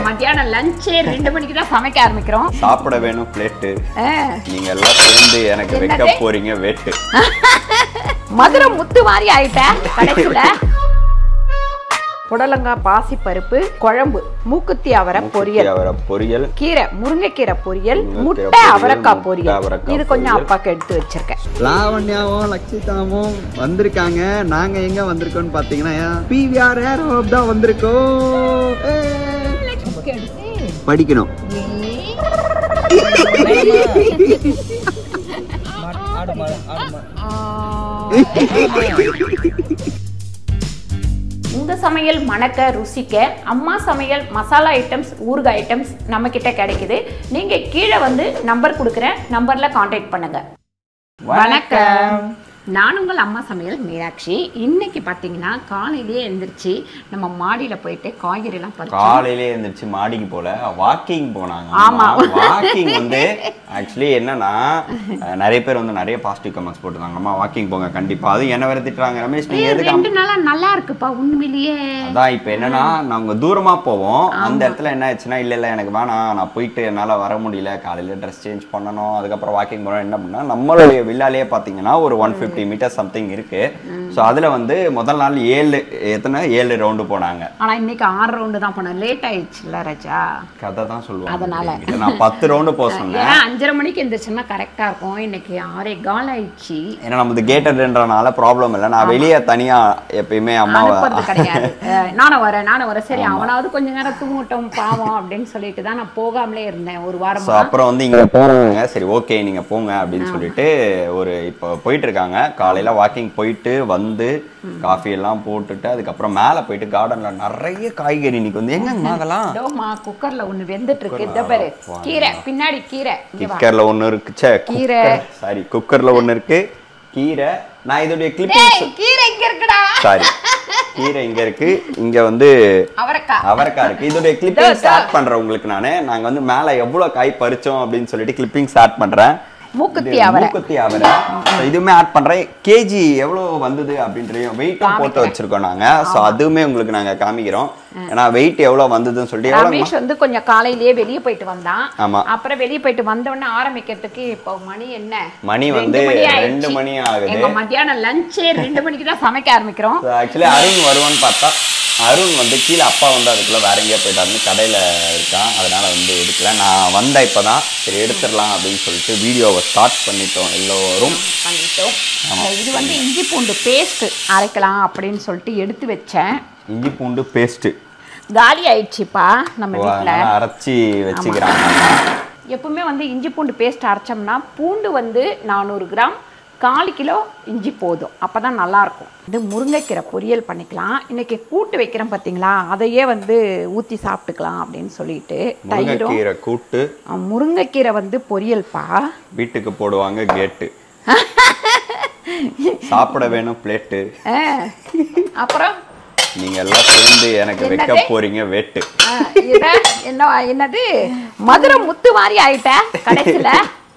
மத்தியானம் லஞ்சே ரெண்டு மணிக்கு தான் சமைக்க ஆரம்பிக்கிறோம் சாப்பிட வேணும் பிளேட்டு ஆ, நீங்க எல்லாம் சேர்ந்து எனக்கு வைக்க என்னது? போறீங்க வெட்டு மதுரை முத்து மாதிரி ஆயிட்ட கடைசியில புடலங்காய் பாசிப்பருப்பு குழம்பு மூக்குத்தி அவரை பொரியல் அவரை பொரியல் கீரை முருங்கைக்கீரை பொரியல் முருங்கைக்கீரை முட்டை பொரியல், அவரைக்காய் முட்டை பொரியல் அவரைக்காய் இது கொஞ்சம் பொரியல். அப்பாக்கு எடுத்து வச்சிருக்கேன் லாவண்யாவும் லட்சிதாவும் வந்திருக்காங்க நாங்க எங்க வந்திருக்கோம்னு பாத்தீங்கன்னா பிவிஆர் ஏர் ஹோப் தான் வந்திருக்கோம் ஏய். படிக்கணும் உங்க சமையல் மணக்க ருசிக்க அம்மா சமையல் மசாலா ஐட்டம்ஸ் ஊறுகாய் ஐட்டம்ஸ் நம்ம கிட்ட கிடைக்குது நீங்க கீழே வந்து நம்பர் கொடுக்குறேன் நம்பர்ல காண்டாக்ட் பண்ணுங்க வணக்கம் நான் உங்கள் அம்மா சமையல் மீனாட்சி இன்னைக்கு பார்த்தீங்கன்னா காலையிலேயே எழுந்திரிச்சு நம்ம மாடியில போயிட்டு காய்கறிலாம் பறிச்சு காலையிலே எழுந்திரிச்சு மாடிக்கு போல வாக்கிங் போனாங்க ஆமா. வாக்கிங் வந்து ஆக்சுவலி என்னன்னா அஹ், நிறைய பேர் வந்து நிறைய பாசிட்டிவ் கமெண்ட்ஸ் போட்டுருந்தாங்க அம்மா வாக்கிங் போங்க கண்டிப்பா அது என்ன வேற திட்டுறாங்க ரமேஷ் நீங்க ஏய், எதுக்கு ரெண்டு நாளா நல்லா இருக்குப்பா உண்மையிலேயே அதான் இப்போ என்னன்னா நாங்க தூரமா போவோம் அந்த இடத்துல என்ன ஆச்சுன்னா இல்ல இல்ல எனக்கு வேணாம் நான் போயிட்டு என்னால வர முடியல காலையில ட்ரெஸ் சேஞ்ச் பண்ணணும் அதுக்கப்புறம் வாக்கிங் போனோம் என்ன பண்ணா நம்மளுடைய வில்லாலேயே பாத்தீங்கன்னா ஒரு ஒன் ஃபிஃப்டி மீட்டர் சம்திங் இருக்கு ஸோ அதுல வந்து முதல் நாள் ஏழு எத்தனை ஏழு ரவுண்டு போனாங்க ஆனா இன்னைக்கு ஆறு ரவுண்டு தான் போனேன் லேட் ஆயிடுச்சுல்ல ராஜா கதை தான் சொல்லுவாங்க அதனால. என்கிட்ட. நான் பத்து ரவுண்டு போக சொன்னேன் ஏன்னா அஞ்சரை மணிக்கு எந்திரிச்சுன்னா கரெக்டா இருக்கும் இன்னைக்கு ஆறே கால் ஆயிடுச்சு ஏன்னா நமது கேட்டடுன்றனால ப்ராப்ளம் இல்லை நான் வெளியே தனியா எப்பயுமே அம்மாவை அனுப்புறது கிடையாது அஹ் நானும் வரேன் நானும் வரேன் சரி அவனாவது கொஞ்ச நேரம் தூங்கட்டும் பாவம் அப்படின்னு சொல்லிட்டு தான் நான் போகாமலே இருந்தேன் ஒரு ஸோ வாரமா அப்புறம் வந்து இங்கே போகிறவங்க சரி ஓகே நீங்கள் போங்க அப்படின்னு சொல்லிட்டு ஒரு இப்போ போயிட்டு இருக்காங்க காலையில் வாக்கிங் போயிட்டு வந்து காஃபி எல்லாம் போட்டுட்டு அதுக்கப்புறம் மேலே போயிட்டு கார்டனில் நிறைய காய்கறி இன்னைக்கு வந்து எங்கம்மா அதெல்லாம் டோமா குக்கர்ல ஒண்ணு வெந்துட்டு இருக்கு இந்த பாரு கீரை பின்னாடி கீரை இங்க வா. குக்கரில் ஒன்று இருக்கு சே கீரை. சாரி குக்கரில் ஒன்று இருக்கு கீரை நான் இதோடைய கிளிப்பிங்ஸ் டேய், கீரை இங்க இருக்குடா சாரி கீரை இங்க இருக்கு இங்க வந்து அவரைக்காய் அவரைக்காய் இருக்கு இதோடைய கிளிப்பிங் ஸ்டார்ட் பண்றேன் உங்களுக்கு நானு நாங்க வந்து மேல எவ்வளவு காய் பறிச்சோம் அப்படின்னு சொல்லிட்டு கிளிப்பிங் ஸ்டார்ட் பண்றேன் மூக்குத்தி இது அவரை மூக்குத்தி அவரை So இதுவுமே ஆட் பண்றேன் கேஜி எவ்வளவு வந்தது அப்படின்றதையும் வெயிட்டும் போட்டு வச்சிருக்கோம் நாங்க சோ அதுவுமே உங்களுக்கு நாங்க காமிக்கிறோம் ஏன்னா வெயிட் எவ்வளவு வந்ததுன்னு சொல்லிட்டு எவ்வளவு ரமேஷ் வந்து கொஞ்சம் காலையிலேயே வெளியே போயிட்டு வந்தான் ஆமா. அப்புறம் வெளியே போயிட்டு வந்த உடனே ஆரம்பிக்கிறதுக்கு இப்போ மணி என்ன மணி ரெண்டு வந்து மணி ஆயிடுச்சு. ரெண்டு மணி ஆகுது எங்க மத்தியானம் லஞ்சே ரெண்டு மணிக்கு தான் சமைக்க ஆரம்பிக்கிறோம் ஆக்சுவலி அருண் வருவான்னு பார்த்தா அருண் வந்து கீழே அப்பா வந்து அதுக்குள்ள வேற எங்கேயோ போயிட்டாருன்னு கடையில இருக்கான் அதனால வந்து எடுக்கல நான் வந்த இப்பதான் சரி எடுத்துடலாம் அப்படின்னு சொல்லிட்டு வீடியோவை ஸ்டார்ட் பண்ணிட்டோம் எல்லோரும் பண்ணிட்டோம் இது வந்து இஞ்சி பூண்டு பேஸ்ட் அரைக்கலாம் அப்படின்னு சொல்லிட்டு எடுத்து வச்சேன் இஞ்சி பூண்டு பேஸ்ட் காலி ஆயிடுச்சுப்பா நம்ம வீட்டில் அதனால அரைச்சி வச்சுக்கிறாங்க எப்பவுமே வந்து இஞ்சி பூண்டு பேஸ்ட் அரைச்சோம்னா பூண்டு வந்து நானூறு கிராம் கால் கிலோ இஞ்சி போதும் அப்போ தான் நல்லாயிருக்கும் இது முருங்கைக்கீரை பொரியல் பண்ணிக்கலாம் இன்னைக்கு கூட்டு வைக்கிறேன் பார்த்தீங்களா அதையே வந்து ஊற்றி சாப்பிட்டுக்கலாம் அப்படின்னு சொல்லிட்டு தயிரும் முருங்கைக்கீரை கூட்டு அஹ், முருங்கைக்கீரை வந்து பொரியல்ப்பா வீட்டுக்கு போடுவாங்க கேட்டு சாப்பிட வேணும் பிளேட்டு அஹ், அப்புறம் நீங்க எல்லாம் சேர்ந்து எனக்கு வைக்க என்னது? போறீங்க வெட்டு அஹ், இத என்ன என்னது மதுரை முத்து மாதிரி ஆயிட்ட கடைசியில்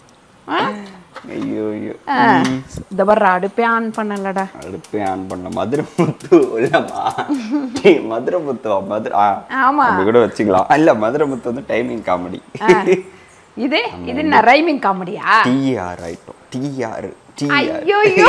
ஐயோ ஐயோ இந்த வர்ற அடுப்பே ஆன் பண்ணலடா அடுப்பே ஆன் பண்ண மதுரை முத்து இல்லம்மா டேய், மதுரை முத்துவா மதுரை ஆ, ஆமா. அப்படி கூட வச்சுக்கலாம் இல்ல மதுரை முத்து வந்து டைமிங் காமெடி இது இது என்ன ரைமிங் காமெடியா டிஆர் ஆயிட்டோம் டிஆர் டிஆர் ஐயோ ஐயோ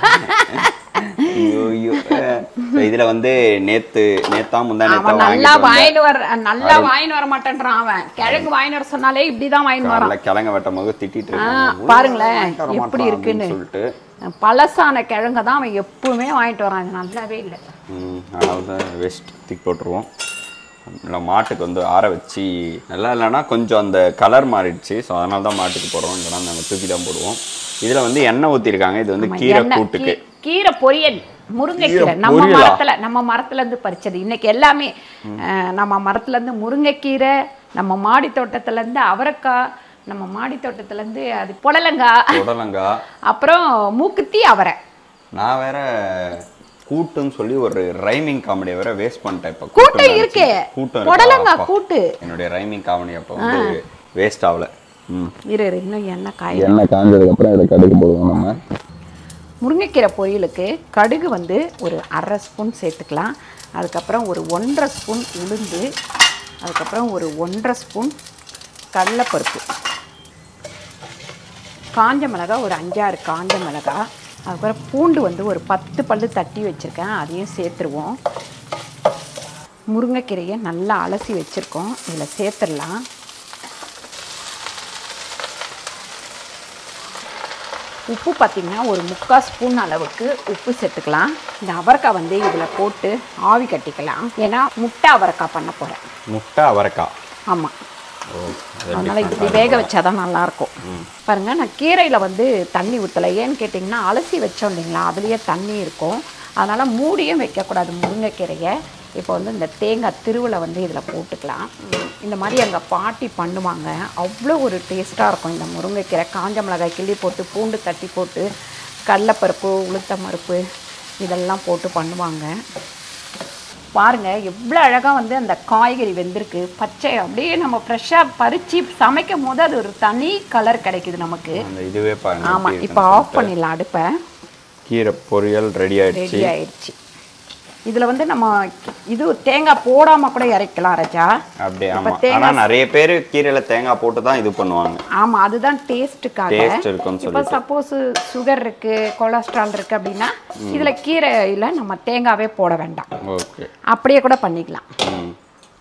ஐயோ ஐயோ So, இதுல வந்து நேத்து நேத்தா முந்தா நேத்தா அவன் நல்லா வாங்கிட்டு வந்தேன். வாங்கிட்டு வர நல்லா வாங்கிட்டு வர மாட்டேன்றான் அவன் கிழங்கு வாங்கிட்டு வர சொன்னாலே இப்படிதான் வாங்கிட்டு வரான் காலைல கிழங்க வெட்டும் போது திட்டிட்டு ஆ, இருக்காங்க பாருங்களேன், வாங்கிட்டு வர எப்படி மாட்றான் இருக்குன்னு. அப்படின்னு சொல்லிட்டு பழசான கிழங்க தான் அவன் எப்பவுமே வாங்கிட்டு வரான் இது நல்லாவே இல்லை ம், அதனால தான் வேஸ்ட் தூக்கி போட்டுருவோம் இல்லை மாட்டுக்கு வந்து ஆற வச்சு நல்லா இல்லைன்னா கொஞ்சம் அந்த கலர் மாறிடுச்சு ஸோ அதனால தான் மாட்டுக்கு போடுறோம் இல்லைன்னா நாங்கள் தூக்கி தான் போடுவோம் இதில் வந்து எண்ணெய் ஊற்றிருக்காங்க இது வந்து கீரை எண்ணெய், கூட்டுக்கு கீ- கீரை பொரியல் முருங்கைக்கீரை கீரை நம்ம பொரியலா? மரத்துல நம்ம மரத்துல இருந்து பறிச்சது இன்னைக்கு எல்லாமே அஹ், நம்ம மரத்துல இருந்து முருங்கைக்கீரை நம்ம மாடி தோட்டத்துல இருந்து அவரைக்காய் நம்ம மாடி தோட்டத்துல இருந்து அது புடலங்காய் புடலங்காய் அப்புறம் மூக்குத்தி அவரை நான் வேற கூட்டுன்னு சொல்லி ஒரு ரைமிங் காமெடியை வேற வேஸ்ட் பண்ணிட்டேன் இப்போ கூட்டு இருக்கு கூட்டம் புடலங்காய் இருக்கா? கூட்டு என்னுடைய ரைமிங் காமெடி அப்போ வந்து வேஸ்ட் ஆகல ம் இரு இரு, இன்னும் எண்ணெய் காய எண்ணெய் காஞ்சதுக்கப்புறம் இதை கடுகு போடுவோம் நம்ம முருங்கைக்கீரை பொரியலுக்கு கடுகு வந்து ஒரு அரை ஸ்பூன் சேர்த்துக்கலாம் அதுக்கப்புறம் ஒரு ஒன்றரை ஸ்பூன் உளுந்து அதுக்கப்புறம் ஒரு ஒன்றரை ஸ்பூன் கடலைப்பருப்பு காஞ்ச மிளகாய் ஒரு அஞ்சாறு காஞ்ச மிளகாய் அதுக்கப்புறம் பூண்டு வந்து ஒரு பத்து பல்லு தட்டி வச்சுருக்கேன் அதையும் சேர்த்துருவோம் முருங்கைக்கீரையை நல்லா அலசி வச்சுருக்கோம் இதில் சேர்த்துடலாம் உப்பு பார்த்திங்கன்னா ஒரு முக்கால் ஸ்பூன் அளவுக்கு உப்பு சேர்த்துக்கலாம் இந்த அவரைக்காய் வந்து இதில் போட்டு ஆவி கட்டிக்கலாம் ஏன்னா முட்டை அவரைக்காய் பண்ண போகிறேன் முட்டை அவரைக்காய் ஆமாம் ஓ அதனால் இப்படி வேக வச்சாதான் நல்லாயிருக்கும் பாருங்க நான் கீரையில் வந்து தண்ணி ஊற்றலை ஏன்னு கேட்டிங்கன்னா அலசி வச்சோம் இல்லைங்களா அதுலேயே தண்ணி இருக்கும் அதனால் மூடியும் வைக்கக்கூடாது முருங்கைக்கீரையை இப்போ வந்து இந்த தேங்காய் திருவிழை வந்து இதில் போட்டுக்கலாம் உம், இந்த மாதிரி எங்கள் பாட்டி பண்ணுவாங்க அவ்வளோ ஒரு டேஸ்ட்டாக இருக்கும் இந்த முருங்கைக்கீரை காஞ்ச மிளகாய் கிள்ளி போட்டு பூண்டு தட்டி போட்டு கடலைப்பருப்பு உளுத்தம் பருப்பு இதெல்லாம் போட்டு பண்ணுவாங்க பாருங்க எவ்வளோ அழகாக வந்து அந்த காய்கறி வெந்திருக்கு பச்சை அப்படியே நம்ம ஃப்ரெஷ்ஷாக பறித்து சமைக்கும் போது அது ஒரு தனி கலர் கிடைக்குது நமக்கு அந்த இதுவே பாருங்க ஆமாம் எப்படி இப்போ இருக்குன்னு ஆஃப் பண்ணிடலாம் அடுப்பை கீரை பொரியல் ரெடி ஆயிடுச்சு ரெடி ஆயிடுச்சு இதில் வந்து நம்ம இது தேங்காய் போடாமல் கூட இறக்கலாம் ராஜா அப்படியே இப்ப ஆமா தேங்காய் ஆனா நிறைய பேர் கீரையில தேங்காய் போட்டு தான் இது பண்ணுவாங்க ஆமாம் அதுதான் டேஸ்ட்டுக்காக Taste இருக்குன்னு இப்போ சொல்லிட்டு. சப்போஸ் சுகர் இருக்குது கொலஸ்ட்ரால் இருக்குது அப்படின்னா இதில் கீரையில் நம்ம தேங்காவே போட வேண்டாம் ஓகே அப்படியே கூட பண்ணிக்கலாம் ம்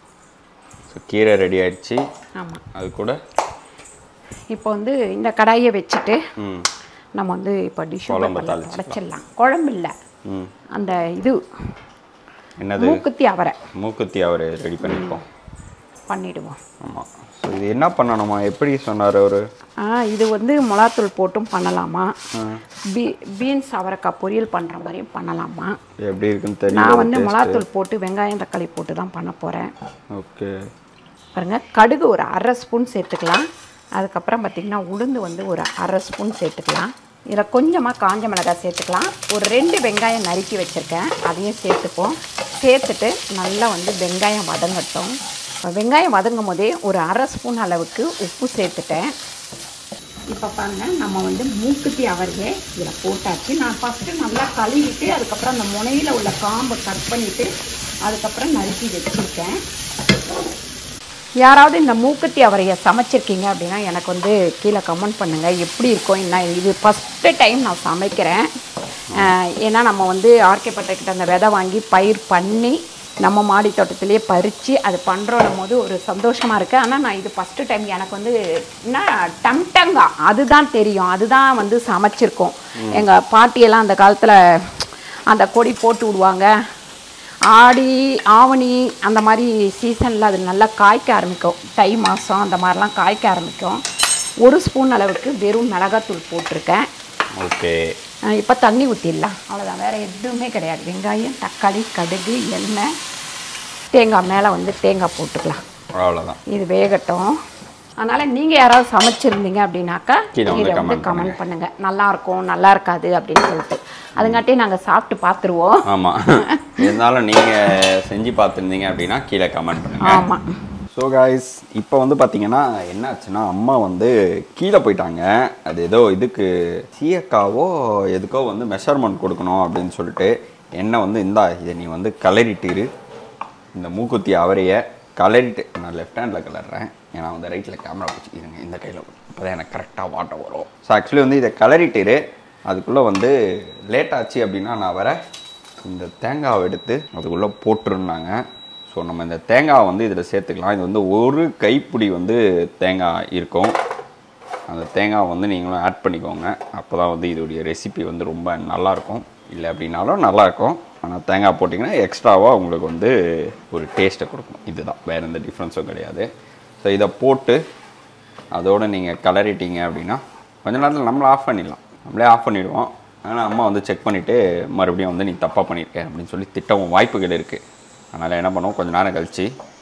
ஸோ கீரை ரெடி ஆயிடுச்சு ஆமாம் அது கூட இப்போ வந்து இந்த கடாயை வச்சுட்டு ம் நம்ம வந்து இப்போ டிஷ் குழம்பு தாளிச்சுக்கலாம். உடைச்சிடலாம் குழம்பு இல்லை ம் அந்த இது என்னது மூக்குத்தி அவரை மூக்குத்தி அவர் ரெடி பண்ணிப்போம் பண்ணிடுவோம் ஆமாம் ஸோ இது என்ன பண்ணணுமா எப்படி சொன்னார் அவர் ஆ இது வந்து மிளகாத்தூள் போட்டும் பண்ணலாமா பீ பீன்ஸ் அவரைக்காய் பொரியல் பண்ணுற மாதிரியும் பண்ணலாமா எப்படி இருக்குன்னு தெரியல நான் வந்து மிளகாத்தூள் போட்டு வெங்காயம் தக்காளி போட்டு தான் பண்ண போகிறேன் ஓகே பாருங்க கடுகு ஒரு அரை ஸ்பூன் சேர்த்துக்கலாம் அதுக்கப்புறம் பார்த்திங்கன்னா உளுந்து வந்து ஒரு அரை ஸ்பூன் சேர்த்துக்கலாம் இதில் கொஞ்சமாக காஞ்ச மிளகாய் சேர்த்துக்கலாம் ஒரு ரெண்டு வெங்காயம் நறுக்கி வச்சுருக்கேன் அதையும் சேர்த்துப்போம் சேர்த்துட்டு நல்லா வந்து வெங்காயம் வதங்கட்டும் இப்ப வெங்காயம் வதங்கும் போதே ஒரு அரை ஸ்பூன் அளவுக்கு உப்பு சேர்த்துட்டேன் இப்போ பாருங்க நம்ம வந்து மூக்குத்தி அவரையே இதில் போட்டாச்சு நான் ஃபஸ்ட்டு நல்லா கழுவிட்டு அதுக்கப்புறம் அந்த முனையில் உள்ள காம்பை கட் பண்ணிவிட்டு அதுக்கப்புறம் நறுக்கி வச்சுருக்கேன் யாராவது இந்த மூக்குத்தி அவரையை சமைச்சிருக்கீங்க அப்படின்னா எனக்கு வந்து கீழே கமெண்ட் பண்ணுங்கள் எப்படி இருக்கும் என்ன இது ஃபஸ்ட்டு டைம் நான் சமைக்கிறேன் அஹ் ஏன்னா நம்ம வந்து ஆர்கே பட்டைக்கிட்ட அந்த விதை வாங்கி பயிர் பண்ணி நம்ம மாடி தோட்டத்திலேயே பறித்து அது பண்ணுறோம் போது ஒரு சந்தோஷமாக இருக்குது ஆனால் நான் இது ஃபஸ்ட்டு டைம் எனக்கு வந்து என்ன டம்டங்கா அதுதான் தெரியும் அதுதான் வந்து சமைச்சிருக்கோம் எங்கள் பாட்டியெல்லாம் அந்த காலத்தில் அந்த கொடி போட்டு விடுவாங்க ஆடி ஆவணி அந்த மாதிரி சீசனில் அது நல்லா காய்க்க ஆரம்பிக்கும் தை மாதம் அந்த மாதிரிலாம் காய்க்க ஆரம்பிக்கும் ஒரு ஸ்பூன் அளவுக்கு வெறும் மிளகாத்தூள் போட்டிருக்கேன் ஓகே இப்போ தண்ணி ஊற்றிடலாம் அவ்வளோதான் வேறு எதுவுமே கிடையாது வெங்காயம் தக்காளி கடுகு எண்ணெய் தேங்காய் மேலே வந்து தேங்காய் போட்டுக்கலாம் அவ்வளோதான் இது வேகட்டும் அதனால் நீங்கள் யாராவது சமைச்சிருந்தீங்க அப்படின்னாக்கா கீழே வந்து இதை வந்து comment கமெண்ட் பண்ணுங்கள் நல்லா இருக்கும் நல்லா இருக்காது அப்படின்னு சொல்லிட்டு அதுங்காட்டி நாங்கள் சாப்பிட்டு பார்த்துருவோம் ஆமாம் இருந்தாலும் நீங்கள் செஞ்சு பார்த்துருந்தீங்க அப்படின்னா கீழே கமெண்ட் பண்ணுங்க ஆமாம் ஸோ காய்ஸ் இப்போ வந்து பார்த்தீங்கன்னா என்ன ஆச்சுன்னா அம்மா வந்து கீழே போயிட்டாங்க அது ஏதோ இதுக்கு சீயக்காவோ எதுக்கோ வந்து மெஷர்மெண்ட் கொடுக்கணும் அப்படின்னு சொல்லிட்டு என்ன வந்து இந்தா இதை நீ வந்து கலரிட்டிரு இந்த மூக்குத்தி அவரையை கலரிட்டு நான் லெஃப்ட் ஹேண்டில் கலர்றேன் ஏன்னா வந்து ரைட்டில் கேமரா பிடிச்சிக்கிறேங்க இந்த கையில் அப்போ தான் எனக்கு கரெக்டாக வாட்ட வரும் ஸோ ஆக்சுவலி வந்து இதை கலரிட்டிரு அதுக்குள்ளே வந்து லேட் ஆச்சு அப்படின்னா நான் வர இந்த தேங்காவை எடுத்து அதுக்குள்ளே போட்டுருந்தாங்க ஸோ நம்ம இந்த தேங்காவை வந்து இதில் சேர்த்துக்கலாம் இது வந்து ஒரு கைப்பிடி வந்து தேங்காய் இருக்கும் அந்த தேங்காவை வந்து நீங்களும் ஆட் பண்ணிக்கோங்க அப்போ தான் வந்து இதோடைய ரெசிபி வந்து ரொம்ப நல்லாயிருக்கும் இல்லை அப்படின்னாலும் நல்லாயிருக்கும் ஆனால் தேங்காய் போட்டிங்கன்னா எக்ஸ்ட்ராவாக உங்களுக்கு வந்து ஒரு டேஸ்ட்டை கொடுக்கும் இதுதான் வேறு எந்த டிஃப்ரென்ஸும் கிடையாது ஸோ இதை போட்டு அதோடு நீங்கள் கலரிட்டீங்க அப்படின்னா கொஞ்ச நேரத்தில் நம்மளை ஆஃப் பண்ணிடலாம் நம்மளே ஆஃப் பண்ணிடுவோம் ஆனால் அம்மா வந்து செக் பண்ணிவிட்டு மறுபடியும் வந்து நீ தப்பாக பண்ணியிருக்க அப்படின்னு சொல்லி திட்டவும் வாய்ப்புகள் இருக்குது அதனால் என்ன பண்ணுவோம் கொஞ்ச நேரம் கழித்து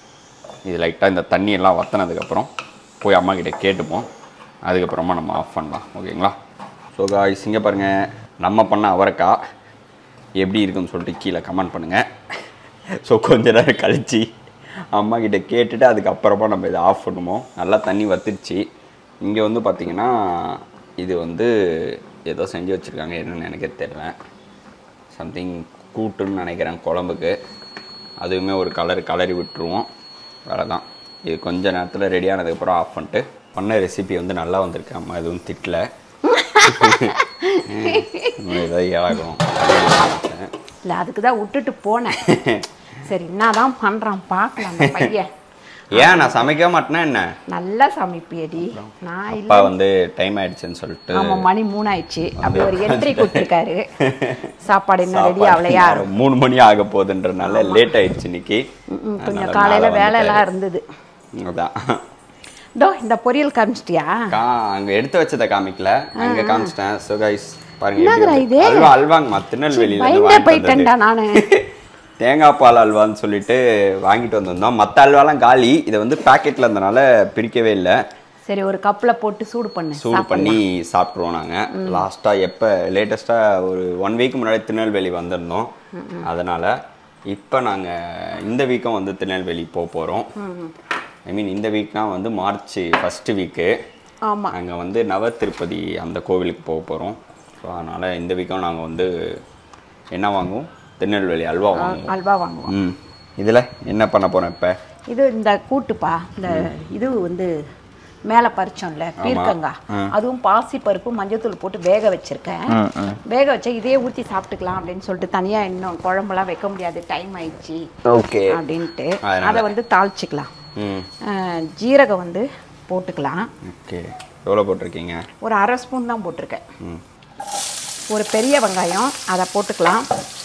இது லைட்டாக இந்த தண்ணியெல்லாம் வற்றினதுக்கப்புறம் போய் அம்மா கிட்ட கேட்டுப்போம் அதுக்கப்புறமா நம்ம ஆஃப் பண்ணலாம் ஓகேங்களா ஸோ காய்ஸ் இங்கே பாருங்கள் நம்ம பண்ண அவரைக்காய் எப்படி இருக்குன்னு சொல்லிட்டு கீழே கமெண்ட் பண்ணுங்கள் ஸோ கொஞ்ச நேரம் கழித்து அம்மா கிட்ட கேட்டுட்டு அதுக்கப்புறமா நம்ம இதை ஆஃப் பண்ணுவோம் நல்லா தண்ணி வத்திருச்சு இங்கே வந்து பார்த்திங்கன்னா இது வந்து ஏதோ செஞ்சு வச்சுருக்காங்க என்னன்னு எனக்கே தெரியல சம்திங் கூட்டுன்னு நினைக்கிறேன் குழம்புக்கு அதுவுமே ஒரு கலர் கலரி விட்டுருவோம் வேறு தான் இது கொஞ்ச நேரத்தில் ரெடி ஆனதுக்கப்புறம் ஆஃப் பண்ணிட்டு பண்ண ரெசிபி வந்து நல்லா வந்திருக்கு அம்மா எதுவும் திட்டல ஏதாவது இழக்கணும் இல்லை அதுக்கு தான் விட்டுட்டு போனேன் சரி என்னதான் பண்ணுறான் பார்க்கலாம் அந்த பையன் ஏன் நான் சமைக்க மாட்டேன்னா என்ன நல்லா சமைப்பியடி நான் இல்லை அப்பா வந்து டைம் ஆயிடுச்சுன்னு சொல்லிட்டு ஆமா மணி மூணு ஆயிடுச்சு அப்படி ஒரு என்ட்ரி கொடுத்துருக்காரு சாப்பாடு இன்னும் ரெடி சாப்பாடு ஆகலையா நேரம் மூணு மணி ஆக போகுதுன்றனால லேட் ஆயிடுச்சு இன்னைக்கு ம், கொஞ்சம் காலையில வேலை எல்லாம் இருந்தது அதான் இதோ இந்த பொரியல் காமிச்சிட்டியா கா அங்க எடுத்து வச்சதை காமிக்கல அங்க காமிச்சிட்டேன் ஸோ கைஸ் பாருங்க என்னதுடா எப்படி இது? வந்து- அல்வா அல்வாங்கம்மா திருநெல்வேலியில இருந்து பயந்தே வாங்கிட்டு போயிட்டேன்டா வந்தது. நானு தேங்காய் பால் அல்வான்னு சொல்லிட்டு வாங்கிட்டு வந்திருந்தோம் மற்ற அல்வாலாம் காலி இதை வந்து பாக்கெட்ல இருந்தனால பிரிக்கவே இல்லை சரி ஒரு கப்ல போட்டு சூடு பண்ணு சூடு பண்ணி சாப்பிட்ருவோம் நாங்கள் லாஸ்ட்டாக எப்போ லேட்டஸ்ட்டாக ஒரு ஒன் வீக் முன்னாடி திருநெல்வேலி வந்திருந்தோம் அதனால் இப்போ நாங்கள் இந்த வீக்கும் வந்து திருநெல்வேலி போக போகிறோம் ஐ மீன் இந்த வீக்னா வந்து மார்ச் ஃபஸ்ட்டு வீக்கு ஆமா நாங்கள் வந்து நவ திருப்பதி அந்த கோவிலுக்கு போக போகிறோம் ஸோ அதனால் இந்த வீக்கம் நாங்கள் வந்து என்ன வாங்குவோம் திருநெல்வேலி அல்வா வாங்குவோம் அல்வா வாங்குவோம் ம் இதில் என்ன பண்ண போகிறோம் இப்போ இது இந்த கூட்டுப்பா இந்த இது வந்து மேலே பறிச்சோம்ல பீர்க்கங்காய் அதுவும் பாசி பருப்பு மஞ்சத்தூள் போட்டு வேக வச்சிருக்கேன் வேக வச்சா இதே ஊற்றி சாப்பிட்டுக்கலாம் அப்படின்னு சொல்லிட்டு தனியாக இன்னும் குழம்புலாம் வைக்க முடியாது டைம் ஆயிடுச்சு ஓகே அப்படின்ட்டு அதனால. அதை வந்து தாளிச்சிக்கலாம் ம் அஹ், ஜீரகம் வந்து போட்டுக்கலாம் ஓகே எவ்வளோ போட்டிருக்கீங்க ஒரு அரை ஸ்பூன் தான் போட்டிருக்கேன் ம் ஒரு பெரிய வெங்காயம் அதை போட்டுக்கலாம்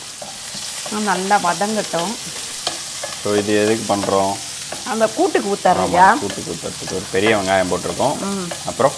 அது நல்லா வதங்கட்டும் ஸோ இது எதுக்கு பண்ணுறோம் அந்த கூட்டுக்கு ஊற்றுறேன்யா கூட்டு கூட்டுறதுக்கு ஒரு பெரிய வெங்காயம் போட்டிருக்கோம் அப்புறம்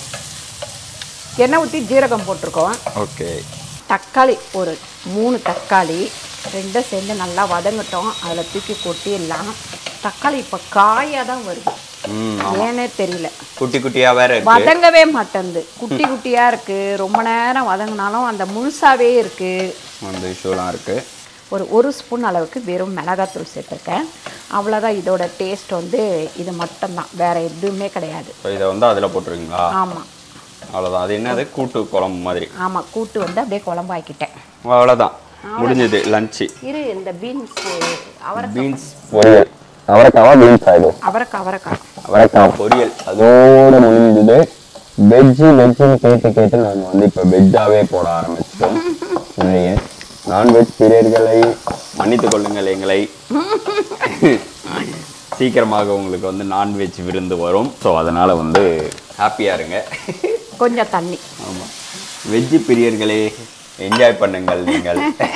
எண்ணெய் ஊற்றி ஜீரகம் போட்டிருக்கோம் ஓகே தக்காளி ஒரு மூணு தக்காளி ரெண்டும் சேர்ந்து நல்லா வதங்கட்டும் அதில் தூக்கி கொட்டிடலாம் தக்காளி இப்போ காயாக தான் வருது ம் ஏனே தெரியல குட்டி குட்டியாக வேற இருக்கு வதங்கவே மாட்டேங்குது குட்டி குட்டியாக இருக்குது ரொம்ப நேரம் வதங்கினாலும் அந்த முழுசாவே இருக்குது அந்த இஷ்யூலாம் இருக்கு ஒரு ஒரு ஸ்பூன் அளவுக்கு வெறும் மிளகாத்தூள் சேர்த்துருக்கேன் அவ்வளோதான் இதோட டேஸ்ட் வந்து இது மட்டும்தான் வேற எதுவுமே கிடையாது ஸோ இதை வந்து அதில் போட்டுருவீங்களா ஆமாம் அவ்வளோதான் அது என்னது கூட்டு குழம்பு மாதிரி ஆமாம் கூட்டு வந்து அப்படியே குழம்பாக்கிட்டேன் அவ்வளோதான் முடிஞ்சது லஞ்சு இரு இந்த பீன்ஸ் அவரை பீன்ஸ் பொரியல் அவரைக்காவா பீன்ஸ் ஆயிடும் அவரைக்காய் அவரைக்காய் அவரைக்காய் பொரியல் அதோட முடிஞ்சது வெஜ்ஜு வெஜ்ஜுன்னு கேட்டு கேட்டு நாங்கள் வந்து இப்போ வெஜ்ஜாகவே போட ஆரம்பிச்சிட்டோம் நிறைய நான்வெஜ் பிரியர்களை மன்னித்துக் கொள்ளுங்கள் எங்களை சீக்கிரமாக உங்களுக்கு வந்து நான்வெஜ் விருந்து வரும் ஸோ அதனால் வந்து ஹாப்பியாக இருங்க கொஞ்சம் தண்ணி ஆமாம் வெஜ்ஜு பிரியர்களே என்ஜாய் பண்ணுங்கள் நீங்கள்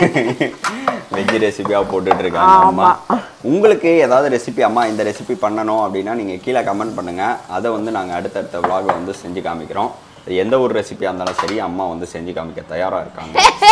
வெஜ் ரெசிபியாக போட்டுட்டு இருக்காங்க அம்மா உங்களுக்கு ஏதாவது ரெசிபி அம்மா இந்த ரெசிபி பண்ணணும் அப்படின்னா நீங்கள் கீழே கமெண்ட் பண்ணுங்கள் அதை வந்து நாங்கள் அடுத்தடுத்த vlogல வந்து செஞ்சு காமிக்கிறோம் அது எந்த ஒரு ரெசிபியாக இருந்தாலும் சரி அம்மா வந்து செஞ்சு காமிக்க தயாராக இருக்காங்க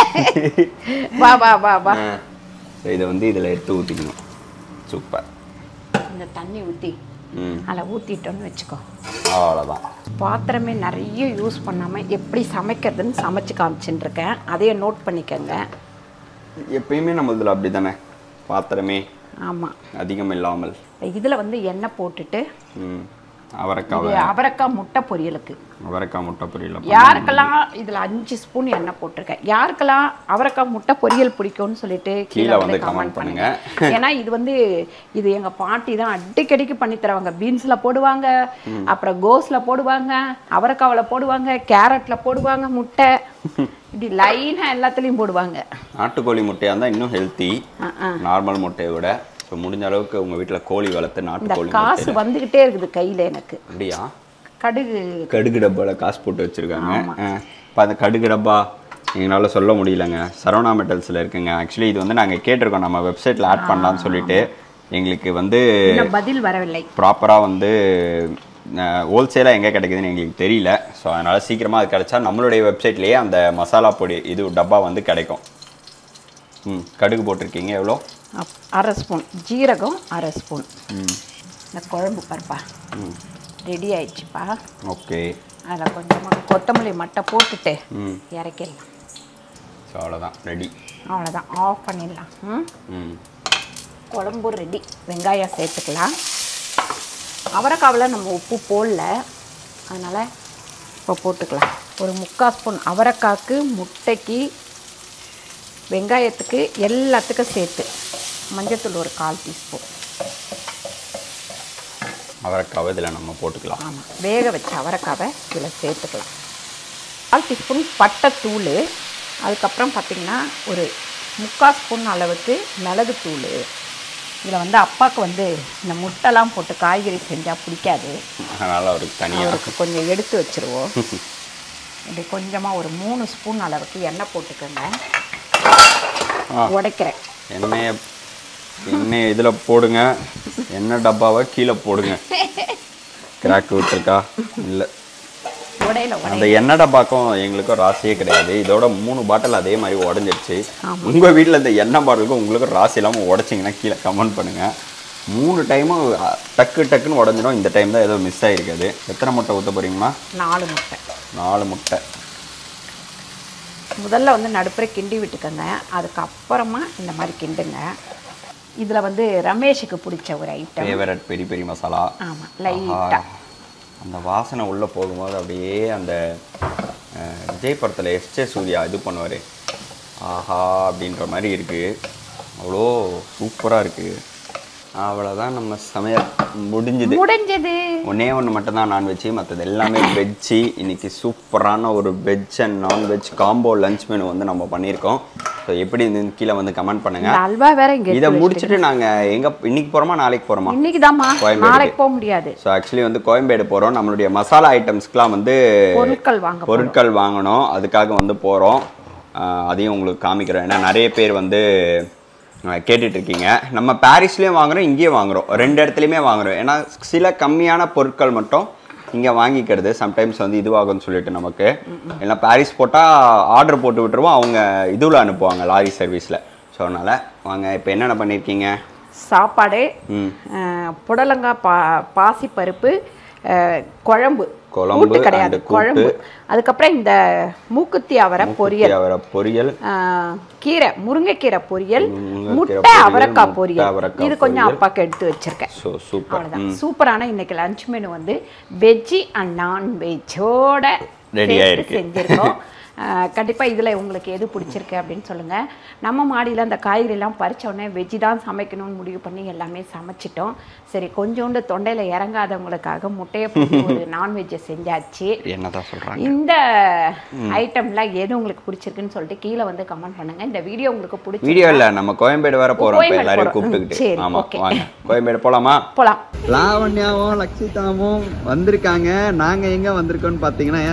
வா வா வா வா ஸோ இதை வந்து இதில் எடுத்து ஊற்றிக்கணும் சூப்பர் இந்த தண்ணி ஊற்றி ம் அதில் ஊற்றிட்டோன்னு வச்சுக்கோ அவ்வளோதான் பாத்திரமே நிறைய யூஸ் பண்ணாமல் எப்படி சமைக்கிறதுன்னு சமைச்சு காமிச்சுட்டு இருக்கேன் அதையே நோட் பண்ணிக்கோங்க எப்பயுமே நம்ம இதில் அப்படி தானே பாத்திரமே ஆமாம் அதிகம் இல்லாமல் இதில் வந்து எண்ணெய் போட்டுட்டு ம் அவரைக்காவை இது அவரைக்காய் முட்டை பொரியலுக்கு அவரைக்காய் முட்டை பொரியல் யாருக்கெல்லாம் இதில் அஞ்சு ஸ்பூன் எண்ணெய் போட்டிருக்கேன் யாருக்கெல்லாம் அவரைக்காய் முட்டை பொரியல் பிடிக்கும்னு சொல்லிட்டு கீழே வந்து comment பண்ணுங்க. ஏன்னா இது வந்து இது எங்க பாட்டி தான் அடிக்கடிக்கு பண்ணி தருவாங்க பீன்ஸ்ல போடுவாங்க அப்புறம் கோஸ்ல போடுவாங்க அவரைக்காவில் போடுவாங்க கேரட்ல போடுவாங்க முட்டை இப்படி லைனா எல்லாத்துலயும் போடுவாங்க நாட்டுக்கோழி முட்டையாக இருந்தால் இன்னும் ஹெல்த்தி அஹ் அஹ். நார்மல் முட்டையை விட ஸோ முடிஞ்ச அளவுக்கு உங்கள் வீட்டில் கோழி வளர்த்து இந்த நாட்டுக்கோழி காசு முட்டை வந்துகிட்டே இருக்குது கையில எனக்கு அப்படியா கடுகு கடுகு டப்பாவில் காசு போட்டு வச்சுருக்காங்க இப்போ அந்த கடுகு டப்பா எங்களால் சொல்ல முடியலங்க சரவணா மெட்டல்ஸில் இருக்குங்க ஆக்சுவலி இது வந்து நாங்கள் கேட்டிருக்கோம் நம்ம வெப்சைட்டில் ஆட் பண்ணலாம்னு சொல்லிட்டு எங்களுக்கு வந்து இன்னும் பதில் வரவில்லை ப்ராப்பராக வந்து ஹோல்சேலாக எங்கே கிடைக்குதுன்னு எங்களுக்கு தெரியல ஸோ அதனால் சீக்கிரமாக அது கிடைச்சா நம்மளுடைய வெப்சைட்லேயே அந்த மசாலா பொடி இது டப்பா வந்து கிடைக்கும் ம் கடுகு போட்டிருக்கீங்க எவ்வளோ அப்- அரை ஸ்பூன் ஜீரகம் அரை ஸ்பூன் ம் இந்த குழம்பு பருப்பா ம் ரெடி ஆயிடுச்சுப்பா ஓகே அதில் கொஞ்சமாக கொத்தமல்லி மட்டை போட்டுட்டு ம் இறக்கிடலாம் ஸோ அவ்வளோதான் ரெடி அவ்வளோதான் ஆஃப் பண்ணிடலாம் ம் ம் குழம்பு ரெடி வெங்காயம் சேர்த்துக்கலாம் அவரைக்காவில் நம்ம உப்பு போடல அதனால் இப்போ போட்டுக்கலாம் ஒரு முக்கால் ஸ்பூன் அவரைக்காக்கு முட்டைக்கு வெங்காயத்துக்கு எல்லாத்துக்கும் சேர்த்து மஞ்சத்தூள் ஒரு கால் டீஸ்பூன் அவரைக்காவை இதில் நம்ம போட்டுக்கலாம் ஆமாம் வேக வச்ச அவரைக்காவை இதில் சேர்த்துக்கலாம் கால் டீஸ்பூன் பட்டைத்தூள் அதுக்கப்புறம் பார்த்திங்கன்னா ஒரு முக்கால் ஸ்பூன் அளவுக்கு மிளகுத்தூள் இதில் வந்து அப்பாவுக்கு வந்து இந்த முட்டைலாம் போட்டு காய்கறி செஞ்சால் பிடிக்காது அதனால் அவருக்கு தனியாக அவருக்கு கொஞ்சம் எடுத்து வச்சுருவோம் இப்படி கொஞ்சமாக ஒரு மூணு ஸ்பூன் அளவுக்கு எண்ணெய் போட்டுக்கோங்க ஆ. உடைக்கிறேன் எண்ணெயை எண்ணெய் இதில் போடுங்க எண்ணெய் டப்பாவை கீழே போடுங்க கிராக் விட்டுருக்கா இல்லை உடையில அந்த உடைய எண்ணெய் டப்பாக்கும் எங்களுக்கும் ராசியே கிடையாது இதோட மூணு பாட்டில் அதே மாதிரி உடஞ்சிருச்சு ஆமா. உங்கள் வீட்டில் இந்த எண்ணெய் பாட்டிலுக்கும் உங்களுக்கும் ராசி இல்லாமல் உடச்சிங்கன்னா கீழே கமெண்ட் பண்ணுங்கள் மூணு டைமும் டக்கு டக்குன்னு உடஞ்சிடும் இந்த டைம் தான் ஏதோ மிஸ் ஆகிருக்காது எத்தனை முட்டை ஊற்ற போகிறீங்களா நாலு முட்டை நாலு முட்டை முதல்ல வந்து நடுப்புற கிண்டி விட்டுக்கோங்க அதுக்கப்புறமா இந்த மாதிரி கிண்டுங்க இதில் வந்து ரமேஷுக்கு பிடிச்ச ஒரு item favourite peri peri masala ஆமாம் ஆஹா. லைட்டாக அந்த வாசனை உள்ளே போகும்போது அப்படியே அந்த அஹ், விஜய் படத்தில் எஸ்ஜே சூர்யா இது பண்ணுவார் ஆஹா அப்படின்ற மாதிரி இருக்குது அவ்வளோ சூப்பராக இருக்குது அவ்வளோதான் நம்ம சமையல் முடிஞ்சுது முடிஞ்சது ஒன்றே ஒன்று மட்டும் தான் நான்வெஜ்ஜு மற்றது எல்லாமே வெஜ்ஜு இன்னைக்கு சூப்பரான ஒரு veg and non veg combo lunch menu வந்து நம்ம பண்ணியிருக்கோம் ஸோ எப்படி இருந்துன்னு கீழே வந்து கமெண்ட் பண்ணுங்க இந்த அல்வா வேற இங்க இதை முடிச்சுட்டு நாங்கள் எங்கே இன்னைக்கு போகிறோமா நாளைக்கு போகிறோமா இன்னைக்கு தாம்மா கோயம்பேடுக்கு. நாளைக்கு போக முடியாது ஸோ ஆக்சுவலி வந்து கோயம்பேடு போகிறோம் நம்மளுடைய மசாலா ஐட்டம்ஸ்க்குலாம் வந்து பொருட்கள் வாங்க போறோம். பொருட்கள் வாங்கணும் அதுக்காக வந்து போகிறோம் அதையும் உங்களுக்கு காமிக்கிறோம் ஏன்னா நிறைய பேர் வந்து அஹ், கேட்டுட்டு இருக்கீங்க நம்ம பாரிஸ்லேயும் வாங்குறோம் இங்கேயும் வாங்குறோம் ரெண்டு இடத்துலையுமே வாங்குறோம் ஏன்னா சில கம்மியான பொருட்கள் மட்டும் இங்கே வாங்கிக்கிறது சம்டைம்ஸ் வந்து இதுவாகும்னு சொல்லிட்டு நமக்கு ஏன்னா பாரிஸ் போட்டால் ஆர்டர் போட்டு விட்டுருவோம் அவங்க இதுவில் அனுப்புவாங்க லாரி சர்வீஸில் ஸோ அதனால் வாங்க இப்போ என்னென்ன பண்ணியிருக்கீங்க சாப்பாடு ம் அஹ், புடலங்காய் பா பாசிப்பருப்பு அஹ், குழம்பு குழம்பு கூட்டு கிடையாது and கூட்டு. குழம்பு அதுக்கப்புறம் இந்த மூக்குத்தி அவரை பொரியல் அவரை பொரியல் அஹ், கீரை முருங்கைக்கீரை பொரியல் முருங்கைக்கீரை முட்டை பொரியல், அவரைக்காய் முட்டை பொரியல் அவரைக்காய் இது கொஞ்சம் பொரியல். அப்பாக்கு எடுத்து வச்சிருக்கேன் ஸோ சூப்பர் அவ்வளோதான் சூப்பரான இன்னைக்கு லஞ்ச் மெனு வந்து வெஜ்ஜி அண்ட் நான்வெஜ்ஜோட Ready ஆயிருக்கு. செஞ்சுருக்கோம் கண்டிப்பாக இதில் உங்களுக்கு எது பிடிச்சிருக்கு அப்படின்னு சொல்லுங்கள் நம்ம மாடியில் அந்த காய்கறிலாம் பறிச்ச உடனே வெஜ்ஜி தான் சமைக்கணும்னு முடிவு பண்ணி எல்லாமே சமைச்சிட்டோம் சரி கொஞ்சோண்டு தொண்டையில் இறங்காதவங்களுக்காக முட்டையை போட்டு ஒரு நான்வெஜ்ஜை செஞ்சாச்சு என்னதான் சொல்றாங்க இந்த ஐட்டம்லாம் எது உங்களுக்கு பிடிச்சிருக்குன்னு சொல்லிட்டு கீழே வந்து கமெண்ட் பண்ணுங்க இந்த வீடியோ உங்களுக்கு பிடிச்சி வீடியோ இல்ல நம்ம கோயம்பேடு வேற போறோம் இப்ப கோயம்பேடு எல்லாரையும் போறோம். கூப்பிட்டுக்கிட்டு சரி, ஆமா okay. வாங்க கோயம்பேடு போலாமா போகலாம் லாவண்யாவும் லக்ஷிதாவும் வந்திருக்காங்க நாங்க எங்க வந்திருக்கோம்னு பாத்தீங்கன்னா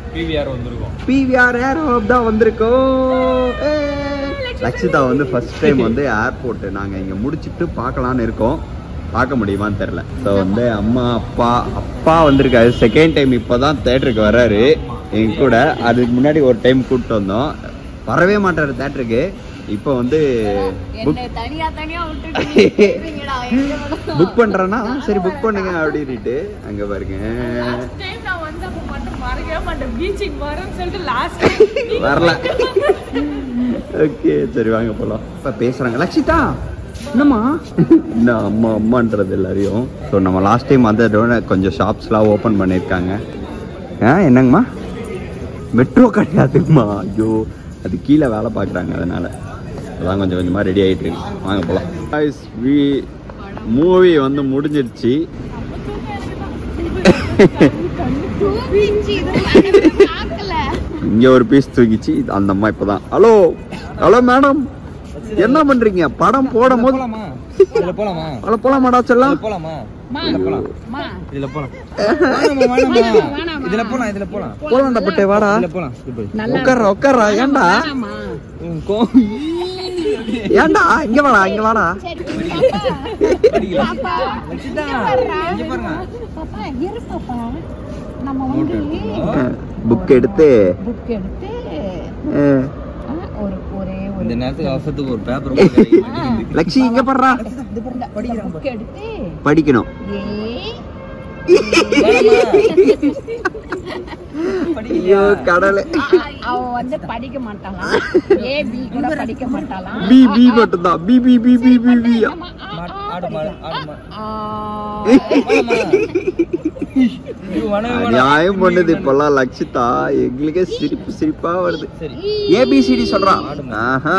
பிவிஆர் ஏரோப் தான் வந்திருக்கோம் ஏய். லக்ஷிதா வந்து ஃபர்ஸ்ட் டைம் வந்து ஏர்போர்ட் நாங்க இங்க முடிச்சிட்டு பார்க்கலான்னு இருக்கோம் பார்க்க முடியுமான்னு தெரியல ஸோ வந்து அம்மா அப்பா அப்பா வந்திருக்காரு செகண்ட் டைம் இப்போதான் தேட்டருக்கு வர்றாரு எங்க கூட அதுக்கு முன்னாடி ஒரு டைம் கூப்பிட்டு வந்தோம் வரவே மாட்டாரு தேட்டருக்கு இப்போ வந்து புக் புக் பண்றேன்னா சரி புக் பண்ணுங்க அப்படின்ட்டு அங்க பாருங்க வரல ஓகே சரி வாங்க போலாம் இப்ப பேசுறாங்க லக்ஷிதா என்னம்மா என்ன அம்மா அம்மான்றது எல்லாரையும் ஸோ நம்ம லாஸ்ட் டைம் வந்ததோட கொஞ்சம் ஷாப்ஸ்லாம் ஓப்பன் பண்ணியிருக்காங்க ஆ என்னங்கம்மா மெட்ரோ கிடையாதுங்கம்மா ஐயோ அது கீழே வேலை பார்க்குறாங்க அதனால அதான் கொஞ்சம் கொஞ்சமாக ரெடி ஆகிட்டு இருக்கு வாங்க போகலாம் வி மூவி வந்து முடிஞ்சிடுச்சு இங்க ஒரு பீஸ் தூக்கிச்சு அந்த அம்மா இப்பதான் ஹலோ ஹலோ மேடம் என்ன பண்றீங்க படம் போடும் போது இதுல போலாமா ஹலோ போலாமாடா செல்லாம் போலாமா இதுல போலாம் இதுல போலாம் வேணாமா, வேணாமா. இதுல போலாம் இதுல போலாம் போலாம்டா பட்டே வாடா இதுல போலாம் இப்படி. உட்கார்றா உட்கார்றா ஏன்டா உம், கோ- ஏன்டா இங்க வாடா இங்க வாடா லட்சிதா, இங்க பாருங்க நம்ம வந்து புக் எடுத்து புக் எடுத்து அஹ், ஆ, ஒரு ஒரே ஒரு இந்த நேரத்துக்கு அவசரத்துக்கு ஒரு பேப்பர் லக்ஷி இங்க படுறா புக் எடுத்து படிக்கணும் ஏ ஐயோ கடலை அவ வந்து படிக்க மாட்டாளாம் ஏ பி கூட படிக்க மாட்டாளாம் பி பி மட்டும்தான் B B B B B B ஆமா, ஆ, ஆ ஆடு மாடு ஆடு மாடு ஆ. போலாமா? நியாயம் பண்ணுது இப்பெல்லாம் லக்ஷிதா எங்களுக்கே சிரிப்பு சிரிப்பா வருது சரி ஏபிசிடி சொல்றான் ஆஹா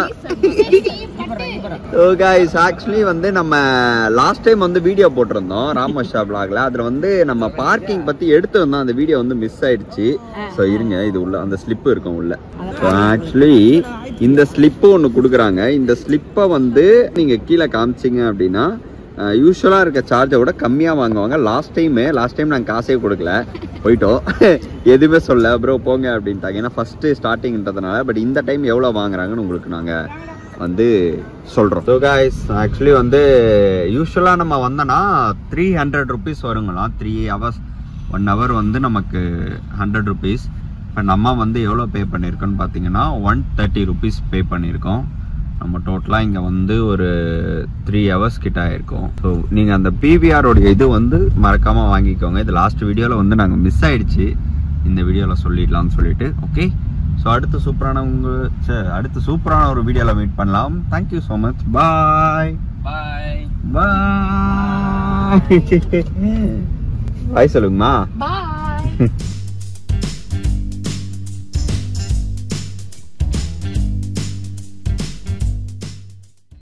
ஓ கைஸ் ஆக்சுவலி வந்து நம்ம லாஸ்ட் டைம் வந்து வீடியோ போட்டிருந்தோம் ராமஷா பிளாக்ல அதுல வந்து நம்ம பார்க்கிங் பத்தி எடுத்து வந்தோம் அந்த வீடியோ வந்து மிஸ் ஆயிடுச்சு ஸோ இருங்க இது உள்ள அந்த ஸ்லிப் இருக்கும் உள்ள ஆக்சுவலி இந்த ஸ்லிப்பு ஒன்று கொடுக்குறாங்க இந்த ஸ்லிப்பை வந்து நீங்க கீழே காமிச்சிங்க அப்படின்னா யூஸ்வலாக இருக்க சார்ஜை விட கம்மியாக வாங்குவாங்க லாஸ்ட் டைமு லாஸ்ட் டைம் நாங்கள் காசே கொடுக்கல போயிட்டோம் எதுவுமே சொல்ல ப்ரோ போங்க அப்படின்ட்டாங்க ஏன்னா ஃபஸ்ட்டு ஸ்டார்டிங்ன்றதுனால பட் இந்த டைம் எவ்வளோ வாங்குறாங்கன்னு உங்களுக்கு நாங்கள் வந்து சொல்கிறோம் ஸோ காய்ஸ் ஆக்சுவலி வந்து யூஸ்வலாக நம்ம வந்தோன்னா த்ரீ ஹண்ட்ரட் ருபீஸ் வருங்களாம் த்ரீ ஹவர்ஸ் ஒன் ஹவர் வந்து நமக்கு ஹண்ட்ரட் ருபீஸ் இப்போ நம்ம வந்து எவ்வளோ பே பண்ணியிருக்கோன்னு பார்த்தீங்கன்னா ஒன் தேர்ட்டி ருபீஸ் பே பண்ணியிருக்கோம் நம்ம டோட்டலாக இங்கே வந்து ஒரு த்ரீ ஹவர்ஸ் கிட்ட ஆயிருக்கும் ஸோ நீங்கள் அந்த பிவிஆரோடைய இது வந்து மறக்காமல் வாங்கிக்கோங்க இது லாஸ்ட் வீடியோவில் வந்து நாங்கள் மிஸ் ஆயிடுச்சு இந்த வீடியோவில் சொல்லிடலாம்னு சொல்லிட்டு ஓகே ஸோ அடுத்து சூப்பரான உங்க சே, அடுத்து சூப்பரான ஒரு வீடியோவில் மீட் பண்ணலாம் thank you so much bye bye bye bye சொல்லுங்கம்மா பாய்